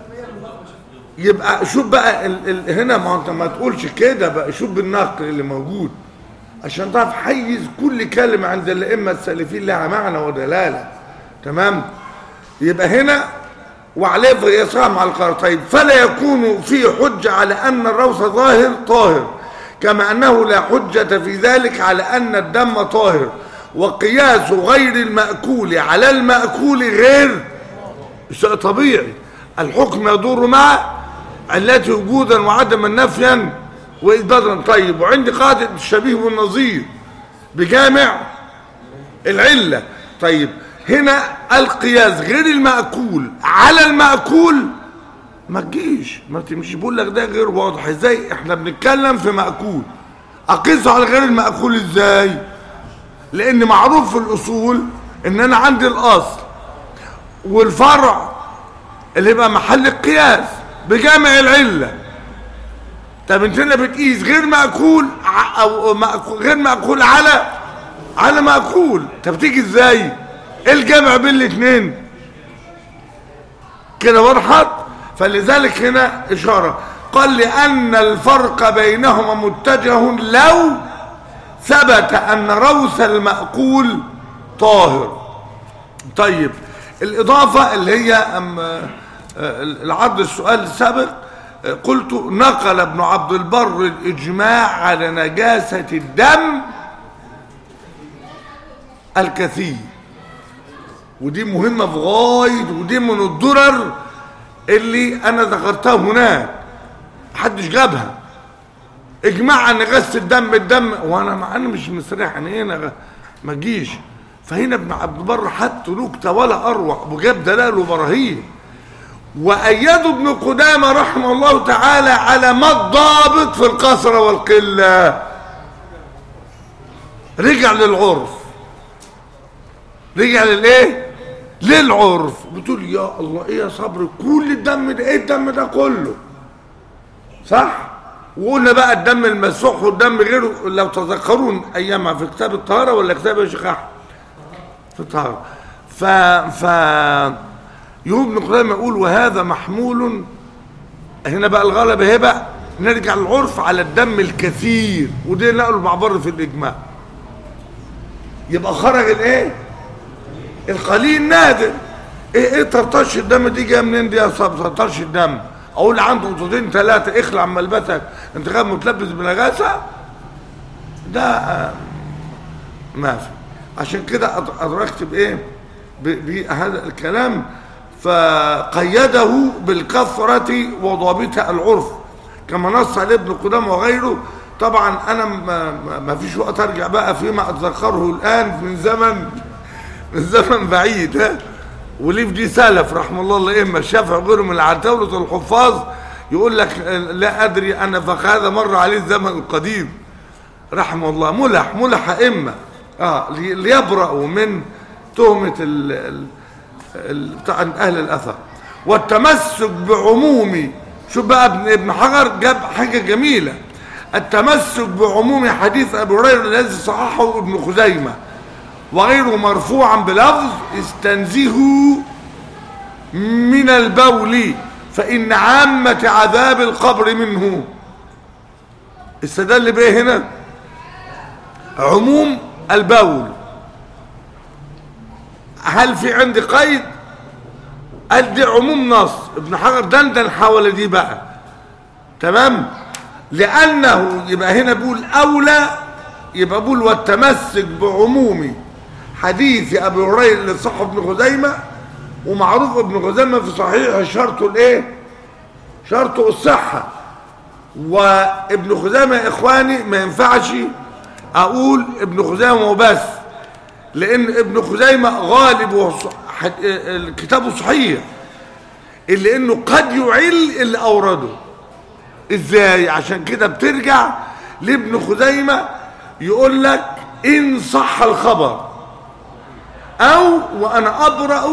يبقى شوف بقى ال ال هنا ما انت ما تقولش كده بقى شوف بالنقل اللي موجود عشان تعرف حيز كل كلمة عند الأئمة السالفين لها معنى ودلالة تمام يبقى هنا وعليه فيصام على القرار طيب فلا يكون فيه حجة على أن الروث ظاهر طاهر كما أنه لا حجة في ذلك على أن الدم طاهر وقياس غير المأكول على المأكول غير شيء طبيعي الحكم يدور مع التي وجودا وعدما نفيا وإثباتا طيب وعندي قاعدة الشبيه والنظير بجامع العلة طيب هنا القياس غير المأكول على المأكول ما تجيش ما تمشيش بقول لك ده غير واضح ازاي احنا بنتكلم في مأكول اقيسه على غير المأكول ازاي لان معروف في الاصول ان انا عندي الاصل والفرع اللي يبقى محل القياس بجامع العله طب انت هنا بتقيس غير مأكول ع- او مأكول غير مأكول على على مأكول طب تيجي ازاي ايه الجمع بين الاثنين كده وضحت فلذلك هنا اشاره قال لان الفرق بينهما متجه لو ثبت ان روث المأكول طاهر طيب الإضافة اللي هي أم آه، العرض السؤال السابق آه، قلت نقل ابن عبد البر الإجماع على نجاسة الدم الكثير ودي مهمة في غاية ودي من الضرر اللي أنا ذكرتها هناك محدش جابها اجماع عن نجاسة الدم الدم وانا مع اني مش مستريح يعني ايه أنا ما تجيش فهنا ابن عبد البر حط نكته ولا اروع وجاب دلال وبراهين وايده ابن قدامه رحمه الله تعالى على ما الضابط في الكثره والقله رجع للعرف رجع للايه للعرف بتقول يا الله ايه يا صبر كل الدم ده ايه الدم ده كله صح وقلنا بقى الدم المسوح والدم غيره لو تذكرون ايامها في كتاب الطهاره ولا كتاب يا شيخ احمد في الطهاره ف ف يوم ابن قدامه يقول وهذا محمول هنا بقى الغلبه هي بقى نرجع للعرف على الدم الكثير وده نقله مع بر في الاجماع يبقى خرج الايه القليل نادر ايه ايه طرطش الدم دي جايه منين دي يا صاحب طرطش الدم اقول عنده نقطتين ثلاثه اخلع من ملبسك انت غير متلبس بنجاسه ده آه، ما في عشان كده أد- ادركت بايه ب- بهذا الكلام فقيده بالكثرة وضابط العرف كما نص عليه ابن قدامه وغيره طبعا انا ما, ما- ما فيش وقت ارجع بقى فيما اتذكره الان من زمن من زمن بعيد ها وليه في دي سلف رحمه الله الائمه الشافعي وغيره من العتاوله الحفاظ يقول لك آه، لا ادري انا فهذا مر عليه الزمن القديم رحمه الله ملح ملح ائمه اه لي- ليبرأوا من تهمه ال ال ال- بتاع اهل الاثر والتمسك بعموم شوف بقى ابن ابن حجر جاب حاجه جميله التمسك بعموم حديث ابي هريره الذي صححه ابن خزيمه وغيره مرفوعا بلفظ استنزهوا من البول فإن عامة عذاب القبر منه استدل بيه هنا عموم البول هل في عندي قيد قال دي عموم نص ابن حجر دندن حول دي بقى تمام لأنه يبقى هنا بيقول أولى يبقى بيقول والتمسك بعموم حديث أبي هريرة اللي صح ابن خزيمة ومعروف ابن خزيمة في صحيح شرطه الايه شرطه الصحة وابن خزيمة يا اخواني ما ينفعش اقول ابن خزيمة وبس لان ابن خزيمة غالب وص- حد- اه- كتابه صحيح اللي انه قد يعل اللي اورده ازاي عشان كده بترجع لابن خزيمة يقول لك ان صح الخبر او وانا ابرأ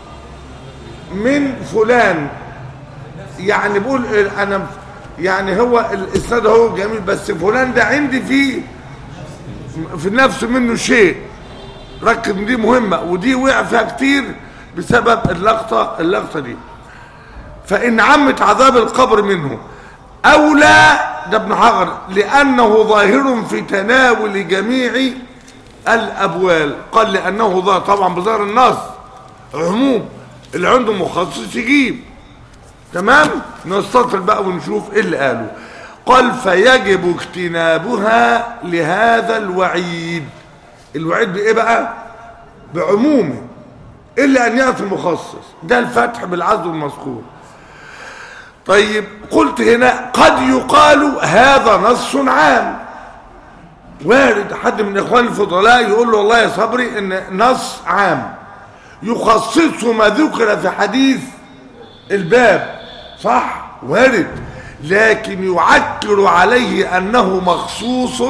من فلان يعني بقول انا يعني هو الاسناد هو جميل بس فلان ده عندي فيه في النفس منه شيء ركز دي مهمة ودي وقع فيها كتير بسبب اللقطة اللقطة دي فإن عمت عذاب القبر منه أولى ده ابن حجر لأنه ظاهر في تناول جميع الأبوال قال لأنه ظاهر طبعا بظاهر النص عموم اللي عنده مخصص يجيب تمام نستطرد بقى ونشوف ايه اللي قاله قال فيجب اجتنابها لهذا الوعيد الوعيد بايه بقى بعمومه الا ان ياتي مخصص ده الفتح بالعزو المذكور طيب قلت هنا قد يقال هذا نص عام وارد حد من اخوان الفضلاء يقول له والله يا صبري ان نص عام يخصصه ما ذكر في حديث الباب صح وارد لكن يعكر عليه انه مخصوص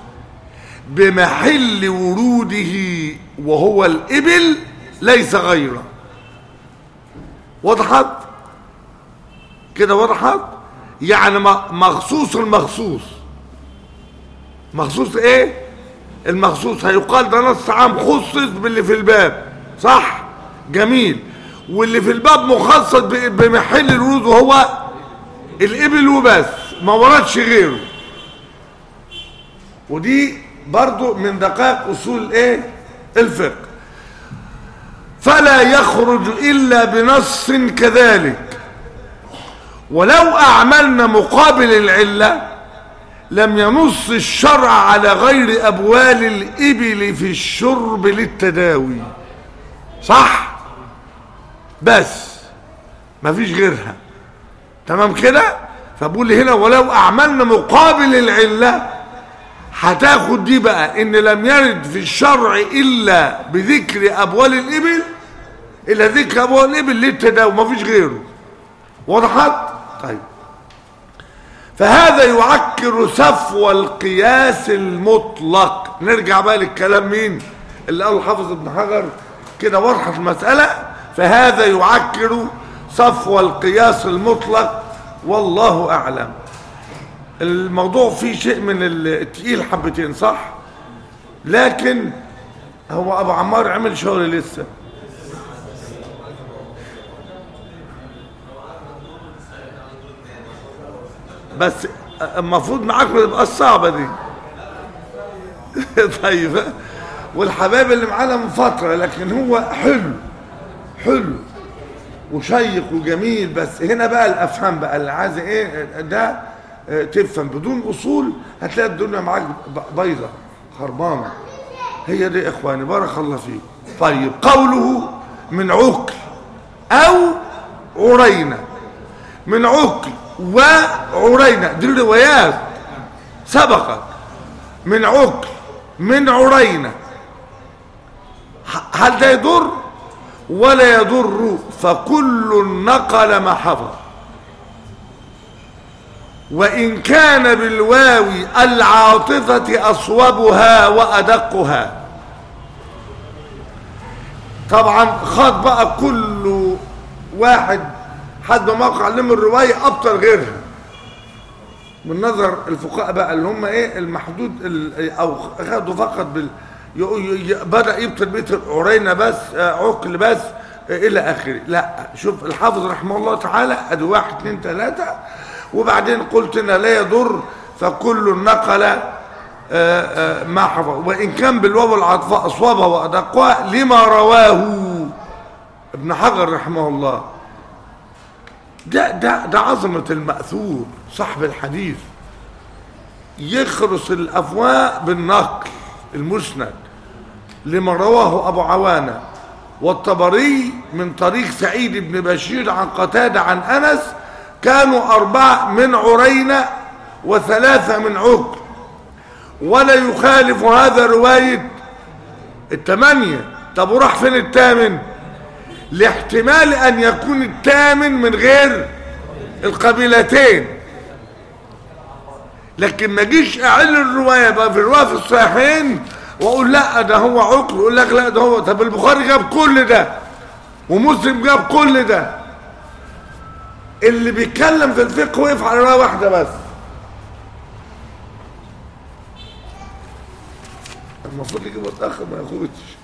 بمحل وروده وهو الابل ليس غيره وضحت كده وضحت يعني مخصوص المخصوص مخصوص ايه المخصوص هيقال ده نص عام خصص باللي في الباب صح جميل واللي في الباب مخصص بمحل الورود وهو الابل وبس ما وردش غيره ودي برضو من دقائق اصول ايه الفقه فلا يخرج الا بنص كذلك ولو اعملنا مقابل العله لم ينص الشرع على غير أبوال الإبل في الشرب للتداوي صح بس ما فيش غيرها تمام كده فبقول هنا ولو أعملنا مقابل العلة هتاخد دي بقى إن لم يرد في الشرع إلا بذكر أبوال الإبل إلا ذكر أبوال الإبل للتداوي ما فيش غيره وضحت طيب فهذا يعكر سفو القياس المطلق نرجع بقى للكلام مين اللي قاله حافظ ابن حجر كده وضحت المسألة فهذا يعكر صفو القياس المطلق والله أعلم الموضوع فيه شيء من التقيل حبتين صح لكن هو أبو عمار عمل شغل لسه بس المفروض معاكم تبقى الصعبة دي طيب والحبايب اللي معانا من فترة لكن هو حلو حلو وشيق وجميل بس هنا بقى الافهام بقى اللي عايز ايه ده تفهم بدون اصول هتلاقي الدنيا معاك بيضة خربانة هي دي اخواني بارك الله فيك طيب قوله من عقل او عرينة من عقل وعرينة دي روايات سبقت من عقل من عرينة هل ده يضر ولا يضر فكل نقل ما حفظ وإن كان بالواو العاطفة أصوبها وأدقها طبعا خاض بقى كل واحد حد موقع علم الرواية أبطل غيرها من نظر الفقهاء بقى اللي هم ايه المحدود او خدوا فقط بال بدأ يبطل بيت العرينة بس عقل بس الى اخره لا شوف الحافظ رحمه الله تعالى ادي واحد اثنين ثلاثة وبعدين قلت ان لا يضر فكل نقل ما حفظ وان كان بالواو العطفاء اصوابها وادقها لما رواه ابن حجر رحمه الله ده ده ده عظمة المأثور صاحب الحديث يخرص الأفواه بالنقل المسند لما رواه أبو عوانة والطبري من طريق سعيد بن بشير عن قتادة عن أنس كانوا أربعة من عرينة وثلاثة من عقل ولا يخالف هذا رواية الثمانية طب وراح فين الثامن لاحتمال ان يكون الثامن من غير القبيلتين لكن ما جيش اعل الروايه بقى في الروايه في الصحيحين واقول لا ده هو عقل يقول لك لا ده هو طب البخاري جاب كل ده ومسلم جاب كل ده اللي بيتكلم في الفقه وقف على روايه واحده بس المفروض يجيب متاخر ما ياخدش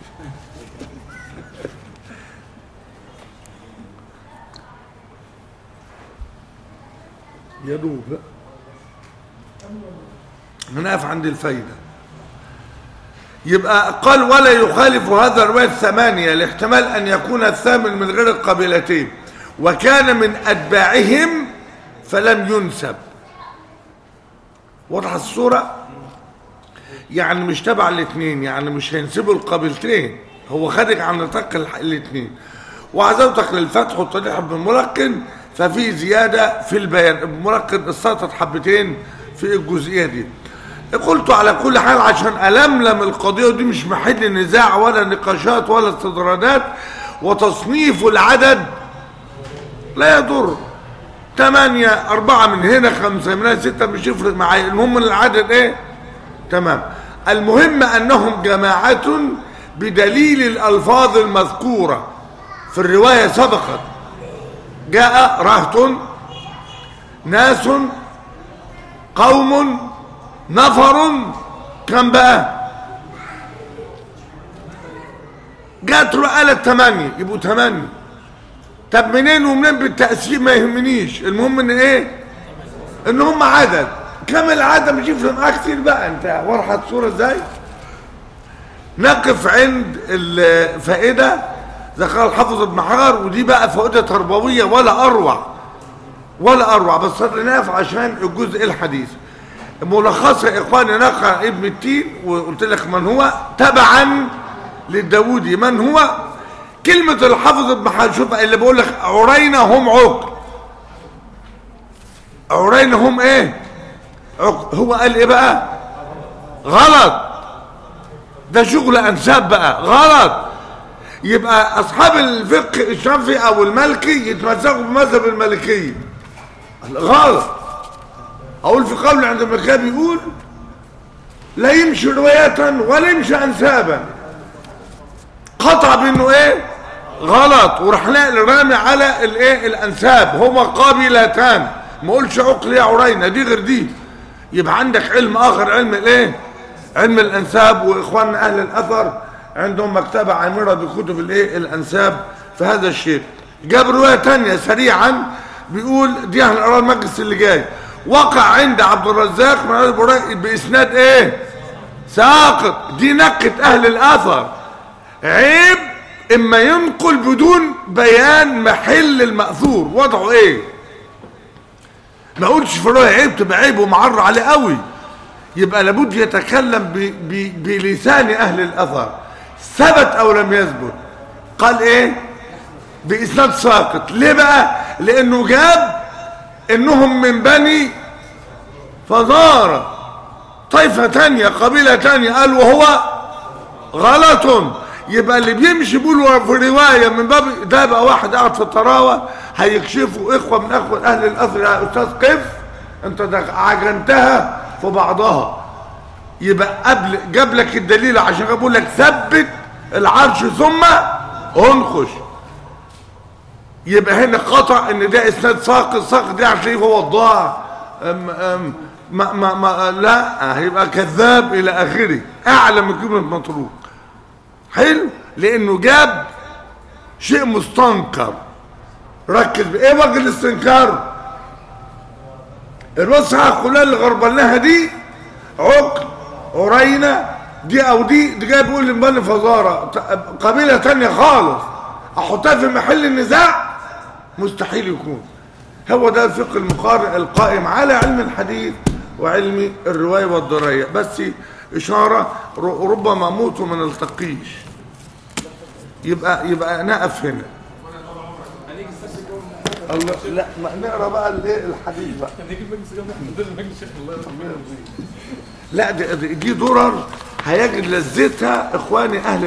يدوب هنقف عند الفايدة يبقى قال ولا يخالف هذا الرواية الثمانية لاحتمال أن يكون الثامن من غير القبيلتين وكان من أتباعهم فلم ينسب واضحه الصوره يعني مش تبع الاثنين يعني مش هينسبوا القبيلتين هو خارج عن نطاق الاثنين وعزوتك للفتح والتضيح بالملقن ففي زيادة في البيان الملقن استطرد حبتين في الجزئية دي قلت على كل حال عشان ألملم القضية دي مش محل نزاع ولا نقاشات ولا استدرادات وتصنيف العدد لا يضر ثمانية أربعة من هنا خمسة من هنا ستة مش يفرق معايا المهم ان العدد ايه تمام المهم أنهم جماعة بدليل الألفاظ المذكورة في الرواية سبقت جاء رهط ناس قوم نفر كم بقى جات قالت ثمانية يبقوا ثمانية طب منين ومنين بالتقسيم ما يهمنيش المهم ان ايه ان هم عدد كم العدد مش يفرق معاك كتير بقى انت واضحه الصوره ازاي نقف عند الفائده ذكر الحافظ ابن حجر ودي بقى فائده تربويه ولا اروع ولا اروع بس نقف عشان الجزء الحديث ملخص يا اخواني نقع ابن التين وقلت لك من هو تبعا للداودي من هو كلمة الحافظ ابن حجر شوف اللي بقول لك عرينا هم عقل عرينا هم ايه عقل هو قال ايه بقى غلط ده شغل انساب بقى غلط يبقى اصحاب الفقه الشافعي او المالكي يتمسكوا بمذهب المالكيه غلط اقول في قول عند المالكيه بيقول لا يمشي روايه ولا يمشي انسابا قطع بانه ايه غلط وراح نقل رامي على الايه الانساب هما قابلتان ما اقولش عقل يا عرينا دي غير دي يبقى عندك علم اخر علم الايه علم الانساب واخواننا اهل الاثر عندهم مكتبه عامره بكتب الايه الانساب في هذا الشيء جاب روايه ثانيه سريعا بيقول دي هنقراها المجلس اللي جاي وقع عند عبد الرزاق من باسناد ايه ساقط دي نقت اهل الاثر عيب اما ينقل بدون بيان محل المأثور وضعه ايه ما اقولش في الرواية عيب تبقى عيب ومعر عليه قوي يبقى لابد يتكلم ب ب بلسان اهل الاثر ثبت او لم يثبت قال ايه باسناد ساقط ليه بقى لانه جاب انهم من بني فزارة طائفة تانية قبيلة تانية قال وهو غلط يبقى اللي بيمشي بيقول في روايه من باب ده بقى واحد قاعد في الطراوه هيكشفوا اخوه من اخوه اهل الاثر يا استاذ قف انت عجنتها في بعضها يبقى قبل جاب لك الدليل عشان بقول لك ثبت العرش ثم انقش يبقى هنا قطع ان ده اسناد ساقط ساقط دي عشان هو الضاع ما ما ما لا هيبقى كذاب الى اخره اعلى من كلمه مطروق حلو لانه جاب شيء مستنكر ركز ايه وجه الاستنكار الوسعة كلها اللي غربلناها دي عقل عرينة دي او دي دي جاي بيقول لمبني فزارة قبيلة تانية خالص احطها في محل النزاع مستحيل يكون هو ده الفقه المقارن القائم على علم الحديث وعلم الرواية والدراية بس إشارة ربما موت وما نلتقيش يبقى يبقى نقف هنا الله لا ما نقرا بقى الايه الحديث بقى لا دي, دي درر هيجد لذتها اخواني اهل